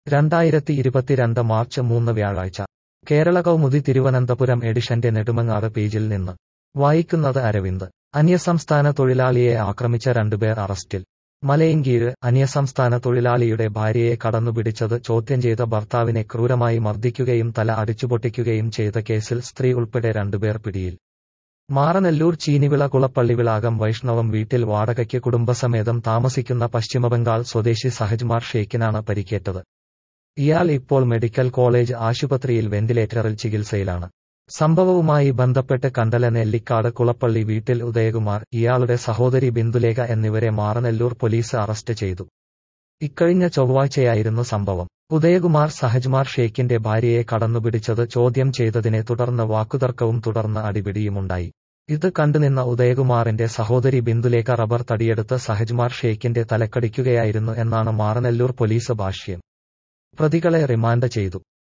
രണ്ടായിരത്തി ഇരുപത്തിരണ്ട് മാർച്ച് മൂന്ന് വ്യാഴാഴ്ച കേരള കൗമുദി തിരുവനന്തപുരം എഡിഷന്റെ നെടുമങ്ങാട് പേജിൽ നിന്ന് വായിക്കുന്നത് അരവിന്ദ് അന്യസംസ്ഥാന തൊഴിലാളിയെ ആക്രമിച്ച രണ്ടുപേർ അറസ്റ്റിൽ മലയങ്കീഴ് അന്യസംസ്ഥാന തൊഴിലാളിയുടെ ഭാര്യയെ കടന്നുപിടിച്ചത് ചോദ്യം ചെയ്ത ഭർത്താവിനെ ക്രൂരമായി മർദ്ദിക്കുകയും തല അടിച്ചുപൊട്ടിക്കുകയും ചെയ്ത കേസിൽ സ്ത്രീ ഉൾപ്പെടെ രണ്ടുപേർ പിടിയിൽ മാറനെല്ലൂർ ചീനിവിള കുളപ്പള്ളിവിളാകം വൈഷ്ണവം വീട്ടിൽ വാടകയ്ക്ക് കുടുംബസമേതം താമസിക്കുന്ന പശ്ചിമബംഗാൾ സ്വദേശി സഹജ്മാർ ഷെയ്ക്കിനാണ് പരിക്കേറ്റത് ഇയാൾ ഇപ്പോൾ മെഡിക്കൽ കോളേജ് ആശുപത്രിയിൽ വെന്റിലേറ്ററിൽ ചികിത്സയിലാണ് സംഭവവുമായി ബന്ധപ്പെട്ട് കണ്ടല നെല്ലിക്കാട് കുളപ്പള്ളി വീട്ടിൽ ഉദയകുമാർ ഇയാളുടെ സഹോദരി ബിന്ദുലേഖ എന്നിവരെ മാറനെല്ലൂർ പോലീസ് അറസ്റ്റ് ചെയ്തു ഇക്കഴിഞ്ഞ ചൊവ്വാഴ്ചയായിരുന്നു സംഭവം ഉദയകുമാർ സഹജ്മാർ ഷെയ്ക്കിന്റെ ഭാര്യയെ കടന്നുപിടിച്ചത് ചോദ്യം ചെയ്തതിനെ തുടർന്ന് വാക്കുതർക്കവും തുടർന്ന് അടിപിടിയുമുണ്ടായി ഇത് കണ്ടുനിന്ന ഉദയകുമാറിന്റെ സഹോദരി ബിന്ദുലേഖ റബ്ബർ തടിയെടുത്ത് സഹജ്മാർ ഷെയ്ക്കിന്റെ തലക്കടിക്കുകയായിരുന്നു എന്നാണ് മാറനെല്ലൂർ പോലീസ് ഭാഷ്യം പ്രതികളെ റിമാൻഡ് ചെയ്തു